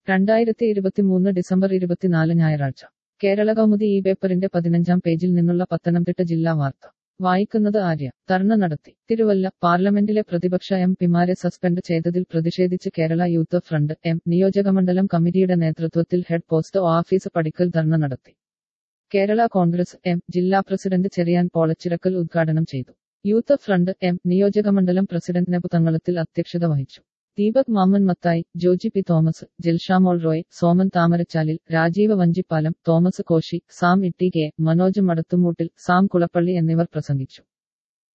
രണ്ടായിരത്തി ഇരുപത്തിമൂന്ന് ഡിസംബർ ഇരുപത്തിനാല് ഞായറാഴ്ച കേരള കൗമുദി ഈ പേപ്പറിന്റെ പതിനഞ്ചാം പേജിൽ നിന്നുള്ള പത്തനംതിട്ട ജില്ലാ വാർത്ത വായിക്കുന്നത് ആര്യ ധർണ നടത്തി തിരുവല്ല പാർലമെന്റിലെ പ്രതിപക്ഷ എം പിമാരെ സസ്പെൻഡ് ചെയ്തതിൽ പ്രതിഷേധിച്ച് കേരള യൂത്ത് ഫ്രണ്ട് എം നിയോജകമണ്ഡലം കമ്മിറ്റിയുടെ നേതൃത്വത്തിൽ ഹെഡ് പോസ്റ്റ് ഓഫീസ് പടിക്കൽ ധർണ നടത്തി കേരള കോൺഗ്രസ് എം ജില്ലാ പ്രസിഡന്റ് ചെറിയാൻ പോളച്ചിറക്കൽ ഉദ്ഘാടനം ചെയ്തു യൂത്ത് ഫ്രണ്ട് എം നിയോജകമണ്ഡലം പ്രസിഡന്റ് നെബു തങ്ങളത്തിൽ അധ്യക്ഷത വഹിച്ചു ദീപക് മാമൻ മത്തായി ജോജി പി തോമസ് ജിൽഷാമോൾ റോയ് സോമൻ താമരച്ചാലിൽ രാജീവ വഞ്ചിപ്പാലം തോമസ് കോശി സാം ഇട്ടി കെ മനോജ് മടത്തുമൂട്ടിൽ സാം കുളപ്പള്ളി എന്നിവർ പ്രസംഗിച്ചു